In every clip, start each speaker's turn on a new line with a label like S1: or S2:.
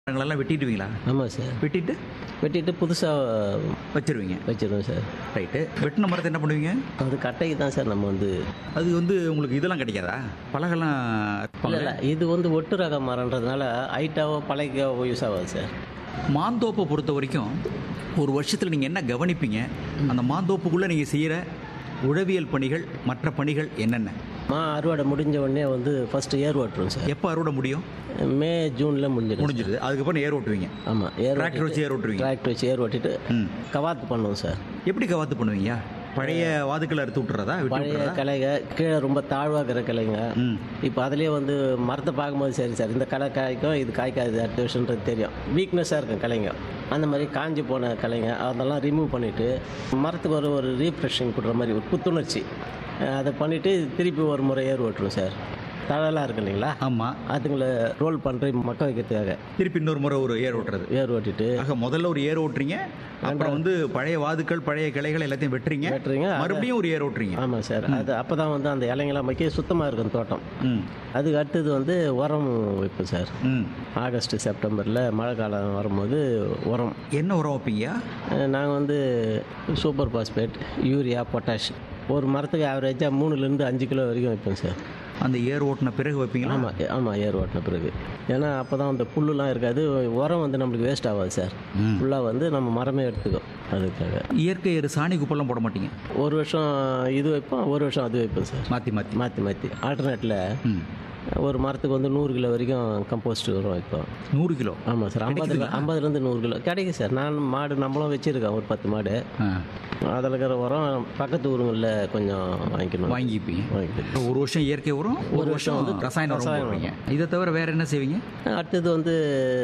S1: மரங்களெல்லாம் வெட்டிடுவீங்களா
S2: ஆமாம் சார்
S1: வெட்டிட்டு
S2: வெட்டிட்டு புதுசாக
S1: வச்சிருவீங்க
S2: வச்சிருவோம் சார்
S1: ரைட்டு வெட்டின மரத்தை என்ன பண்ணுவீங்க
S2: அது கட்டைக்கு தான் சார் நம்ம வந்து
S1: அது வந்து உங்களுக்கு இதெல்லாம் கிடைக்காதா பலகெல்லாம்
S2: இல்லை
S1: இருப்பாங்க.
S2: இல்லை இது வந்து ஒட்டு ரக மரன்றதுனால ஹைட்டாவோ பழகாவோ யூஸ் ஆகாது சார்
S1: மாந்தோப்பை பொறுத்த வரைக்கும் ஒரு வருஷத்தில் நீங்கள் என்ன கவனிப்பீங்க அந்த மாந்தோப்புக்குள்ளே நீங்கள் செய்கிற உழவியல் பணிகள் மற்ற பணிகள் என்னென்ன
S2: மா அறுவடை முடிஞ்ச உடனே வந்து ஃபஸ்ட்டு ஏர் ஓட்டுறோம் சார்
S1: எப்போ அறுவடை முடியும்
S2: மே ஜூனில் முடிஞ்சிடும்
S1: முடிஞ்சிருது அதுக்கப்புறம் ஏர் ஓட்டுவீங்க
S2: ஆமாம் ஏர்
S1: டிராக்டர் வச்சு ஏர் ஓட்டுவீங்க
S2: டிராக்டர் வச்சு ஏர் ஓட்டிட்டு
S1: ம்
S2: கவாத்து பண்ணுவோம் சார்
S1: எப்படி கவாத்து பண்ணுவீங்க பழைய வாதுக்களை அறுத்து விட்டுறதா விட்டு
S2: பழைய
S1: விட்டுறதா
S2: கிளைங்க கீழே ரொம்ப தாழ்வாக இருக்கிற கிளைங்க
S1: ம்
S2: இப்போ அதுலேயே வந்து மரத்தை பார்க்கும்போது சரி சார் இந்த களை காய்க்கும் இது காய்க்காது அடுத்த வருஷன்றது தெரியும் வீக்னஸாக இருக்கும் கிளைங்க அந்த மாதிரி காஞ்சி போன கிளைங்க அதெல்லாம் ரிமூவ் பண்ணிவிட்டு மரத்துக்கு ஒரு ஒரு ரீஃப்ரெஷிங் கொடுக்குற மாதிரி ஒரு புத்துணர்ச்சி அஹ் அதை பண்ணிவிட்டு திருப்பி ஒரு முறை ஏர் ஓட்டுருவோம் சார் தழலாம் இருக்கு இல்லைங்களா
S1: ஆமாம்
S2: அதுங்களை ரோல் பண்ணுற மக்க வைக்கிறதுக்காக
S1: திருப்பி இன்னொரு முறை ஒரு ஏர் ஓட்டுறது
S2: ஏர் ஓட்டிட்டு
S1: ஆக முதல்ல ஒரு ஏர் ஓட்டுறீங்க அப்புறம் வந்து பழைய வாதுக்கள் பழைய கிளைகள் எல்லாத்தையும் வெட்டுறீங்க
S2: வெட்டுறீங்க அதை-
S1: மறுபடியும் ஒரு ஏர் ஓட்டுறீங்க
S2: ஆமாம் சார் அது அப்போ தான் வந்து அந்த இலைங்கெல்லாம் வைக்க சுத்தமாக இருக்கும் தோட்டம்
S1: ம்
S2: அதுக்கு அடுத்தது வந்து உரம் வைப்போம் சார்
S1: ம்
S2: ஆகஸ்ட் செப்டம்பரில் மழை காலம் வரும்போது உரம்
S1: என்ன உரம் வைப்பீங்க
S2: நாங்கள் வந்து சூப்பர் பாஸ்பேட் யூரியா பொட்டாஷ் ஒரு மரத்துக்கு ஆவரேஜாக மூணுலேருந்து அஞ்சு கிலோ வரைக்கும் வைப்போம் சார்
S1: அந்த ஏர் ஓட்டின பிறகு வைப்பீங்களா
S2: ஆமாம் ஆமாம் ஏர் ஓட்டின பிறகு ஏன்னா அப்போ தான் அந்த புல்லுலாம் இருக்காது உரம் வந்து நம்மளுக்கு வேஸ்ட் ஆகாது சார்
S1: ம்.
S2: ஃபுல்லாக வந்து நம்ம மரமே எடுத்துக்கோ அதுக்காக
S1: இயற்கை ஏறு சாணி குப்பெல்லாம் போட மாட்டீங்க
S2: ஒரு வருஷம் இது வைப்போம் ஒரு வருஷம் அது வைப்போம் சார்
S1: மாற்றி மாற்றி
S2: மாற்றி மாற்றி ஆல்டர்னேட்டில்
S1: ம்
S2: ஒரு மரத்துக்கு வந்து நூறு கிலோ வரைக்கும் கம்போஸ்ட் உரம் வைப்போம்
S1: நூறு கிலோ
S2: ஆமாம் சார் ஐம்பது ஐம்பதுலேருந்து நூறு கிலோ கிடைக்கும் சார் நான் மாடு நம்மளும் வச்சுருக்கேன் ஒரு பத்து மாடு
S1: ஆ
S2: அதில் இருக்கிற உரம் பக்கத்து ஊருங்களில் கொஞ்சம் வாங்கிக்கணும்
S1: வாங்கிப்பீங்க
S2: வாங்கிக்கணும்
S1: ஒரு வருஷம் இயற்கை உரம் ஒரு வருஷம் வந்து ரசாயன உரம் போடுவீங்க இதை தவிர வேற என்ன செய்வீங்க
S2: அடுத்தது வந்து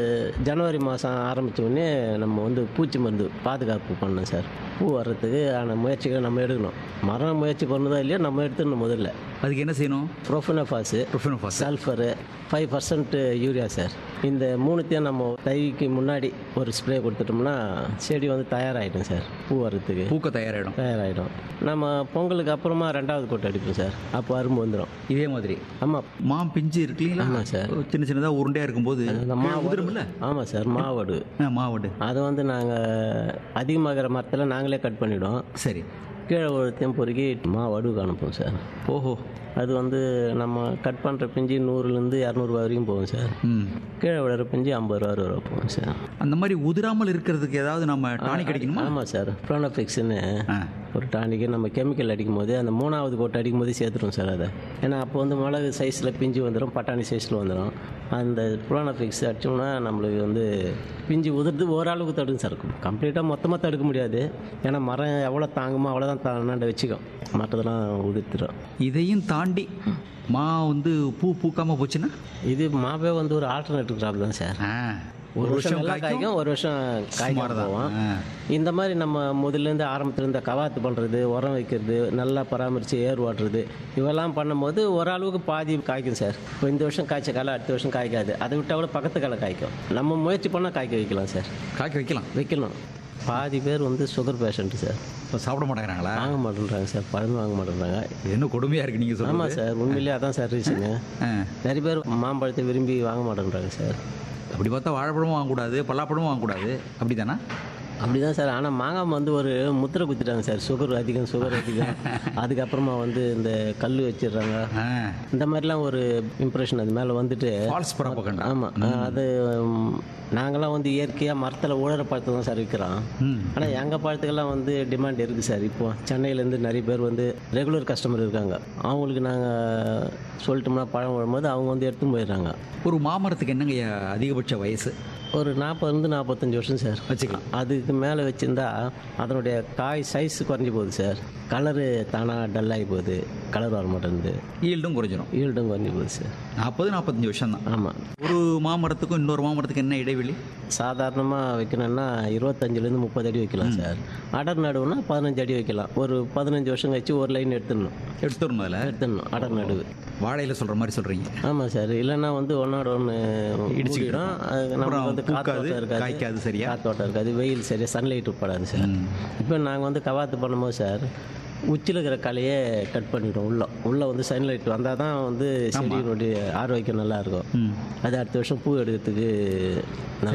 S2: ஜனவரி மாதம் ஆரம்பித்த உடனே நம்ம வந்து பூச்சி மருந்து பாதுகாப்பு பண்ணணும் சார் பூ வர்றதுக்கு ஆன முயற்சிகளை நம்ம எடுக்கணும் மரம் முயற்சி பண்ணதோ இல்லையோ நம்ம எடுத்துடணும் முதல்ல
S1: அதுக்கு என்ன செய்யணும்
S2: profenofos
S1: profenofos
S2: sulphur five percent urea sir இந்த மூணுத்தையும் நம்ம தைக்கு முன்னாடி ஒரு ஸ்ப்ரே கொடுத்துட்டோம்னா செடி வந்து தயாராகிடும் சார் பூ வர்றதுக்கு
S1: பூக்க தயாராகிடும்
S2: தயாராகிடும் நம்ம பொங்கலுக்கு அப்புறமா ரெண்டாவது கோட்டை அடிப்போம் சார் அப்போ அரும்பு வந்துடும்
S1: இதே மாதிரி
S2: ஆமாம்
S1: மா பிஞ்சு இருக்கு இல்லைங்களா
S2: ஆமாம் சார்
S1: சின்ன சின்னதாக உருண்டையாக இருக்கும்போது
S2: அந்த மாவு
S1: உதிரும்ல
S2: ஆமாம் சார் மாவடு
S1: ஆ, மாவடு
S2: அதை வந்து நாங்கள் அதிகமாகிற மரத்தில் நாங்களே கட் பண்ணிவிடுவோம்
S1: சரி
S2: கீழே ஒரு பொறுக்கி மாவடுக்கு அனுப்புவோம் சார்
S1: ஓஹோ
S2: அது வந்து நம்ம கட் பண்ணுற பிஞ்சு நூறுலேருந்து இரநூறுபா வரைக்கும் போகும் சார்
S1: ம்
S2: கீழே விழுற பிஞ்சு ஐம்பது ரூபா அறுபது ரூபா போகும் சார்
S1: அந்த மாதிரி உதிராமல் இருக்கிறதுக்கு ஏதாவது நம்ம டானிக் அடிக்கணுமா
S2: ஆமாம் சார் ப்ரோனோஃபிக்ஸ்னு
S1: ஆ
S2: ஒரு டானிக்கு நம்ம கெமிக்கல் அடிக்கும் போது அந்த மூணாவது கோட்டை அடிக்கும் போது சேர்த்துரும் சார் அதை ஏன்னா அப்போ வந்து மிளகு சைஸில் பிஞ்சு வந்துடும் பட்டாணி சைஸில் வந்துடும் அந்த ப்ரோனோஃபிக்ஸ் அடிச்சோம்னா நம்மளுக்கு வந்து பிஞ்சு உதிர்ந்து ஓரளவுக்கு தடுக்கும் சார் கம்ப்ளீட்டாக மொத்தமாக தடுக்க முடியாது ஏன்னா மரம் எவ்வளோ தாங்குமோ அவ்வளோதான் தாண்டாண்ட வச்சுக்கும் மற்றதெல்லாம் உதிர்த்துடும்
S1: இதையும் தாண்டி மா வந்து பூ பூக்காம போச்சுன்னா
S2: இது மாவே வந்து ஒரு ஆல்டர்னேட்டிவ் கிராப் தான் சார்
S1: ஆ,
S2: ஒரு வருஷம் நல்லா காய்க்கும் ஒரு வருஷம் காய்க்காம போவோம்
S1: ஆ.
S2: இந்த மாதிரி நம்ம முதல்லேருந்து ஆரம்பத்துலேருந்து கவாத்து பண்ணுறது உரம் வைக்கிறது நல்லா பராமரித்து ஏர் ஓட்டுறது இவெல்லாம் பண்ணும்போது ஓரளவுக்கு பாதி காய்க்கும் சார் இப்போ இந்த வருஷம் காய்ச்ச காலம் அடுத்த வருஷம் காய்க்காது அதை விட்டால் கூட பக்கத்து காலம் காய்க்கும் நம்ம முயற்சி பண்ணால் காய்க்க வைக்கலாம் சார்
S1: காய்க்க வைக்கலாம்
S2: வைக்கணும் பாதி பேர் வந்து சுகர் பேஷண்ட்டு சார்
S1: இப்போ சாப்பிட மாட்டேங்கிறாங்களா
S2: வாங்க மாட்டேன்றாங்க சார் பழம் வாங்க மாட்டேன்றாங்க
S1: இது என்ன கொடுமையாக இருக்கு நீங்கள் சொல்லுங்க
S2: ஆமாம் சார் உண்மையிலேயே அதான் சார் ரீசனு நிறைய பேர் மாம்பழத்தை விரும்பி வாங்க மாட்டேன்றாங்க சார்
S1: அப்படி பார்த்தா வாழைப்பழமும் வாங்கக்கூடாது பல்லாப்பழமும் வாங்கக்கூடாது அப்படி தானே
S2: அப்படி தான் சார் ஆனால் மாங்காய் வந்து ஒரு முத்திரை குத்திட்டாங்க சார் சுகர் அதிகம் சுகர் அதிகம் அதுக்கப்புறமா வந்து இந்த கல் வச்சிடுறாங்க இந்த மாதிரிலாம் ஒரு இம்ப்ரெஷன் அது மேலே வந்துட்டு
S1: ஃபால்ஸ் ப்ராபகண்டா
S2: ஆமாம் அது ம், நாங்களாம் வந்து இயற்கையாக மரத்தில் உழற பழத்தை தான் சார் விற்கிறோம்
S1: ம்
S2: ஆனால் எங்கள் பழத்துக்கெல்லாம் வந்து டிமாண்ட் இருக்குது சார் இப்போ சென்னையிலேருந்து நிறைய பேர் வந்து ரெகுலர் கஸ்டமர் இருக்காங்க அவங்களுக்கு நாங்கள் சொல்லிட்டோம்னா பழம் வரும்போது அவங்க வந்து எடுத்துன்னு போயிடுறாங்க
S1: ஒரு மாமரத்துக்கு என்னங்க அதிகபட்ச வயசு
S2: ஒரு நாற்பதுலேருந்து நாற்பத்தஞ்சு வருஷம் சார்
S1: வச்சுக்கலாம்
S2: அதுக்கு மேலே வச்சுருந்தா அதனுடைய காய் சைஸ் குறைஞ்சி போகுது சார் கலரு தானாக டல் ஆகி போகுது கலர் வர மாட்டேங்குது
S1: ஈல்டும் குறைஞ்சிரும்
S2: ஈல்டும் குறைஞ்சி போகுது சார்
S1: நாற்பது நாற்பத்தஞ்சு வருஷம் தான்
S2: ஆமாம்
S1: ஒரு மாமரத்துக்கும் இன்னொரு மாமரத்துக்கு என்ன இடைவெளி
S2: சாதாரணமாக வைக்கணும்னா இருபத்தஞ்சிலேருந்து முப்பது அடி வைக்கலாம் சார் அடர் நடுவுனா பதினஞ்சு அடி வைக்கலாம் ஒரு பதினஞ்சு வருஷம் கழிச்சு ஒரு லைன் எடுத்துடணும்
S1: எடுத்துடணும் அதில்
S2: எடுத்துடணும் அடர் நடுவு
S1: வாழையில் சொல்கிற மாதிரி சொல்கிறீங்க
S2: ஆமாம் சார் இல்லைன்னா வந்து ஒன்றோட ஒன்று இடிச்சுக்கிடும் அது நமக்கு
S1: அப்புறம்
S2: வந்து
S1: பூக்காது,
S2: காத்தோட்டம் இருக்காது
S1: காய்க்காது சரியா?
S2: காத்தோட்டம் இருக்காது வெயில் சரியா சன்லைட் படாது சார் இப்போ நாங்கள் வந்து கவாத்து பண்ணும்போது சார் உச்சியில் இருக்கிற கலையே கட் பண்ணிட்டோம் உள்ள உள்ள வந்து சன்லைட் வந்தால் தான் வந்து செடியினுடைய ஆரோக்கியம் நல்லா இருக்கும்
S1: ம்
S2: அது அடுத்த வருஷம் பூ எடுக்கிறதுக்கு நல்லா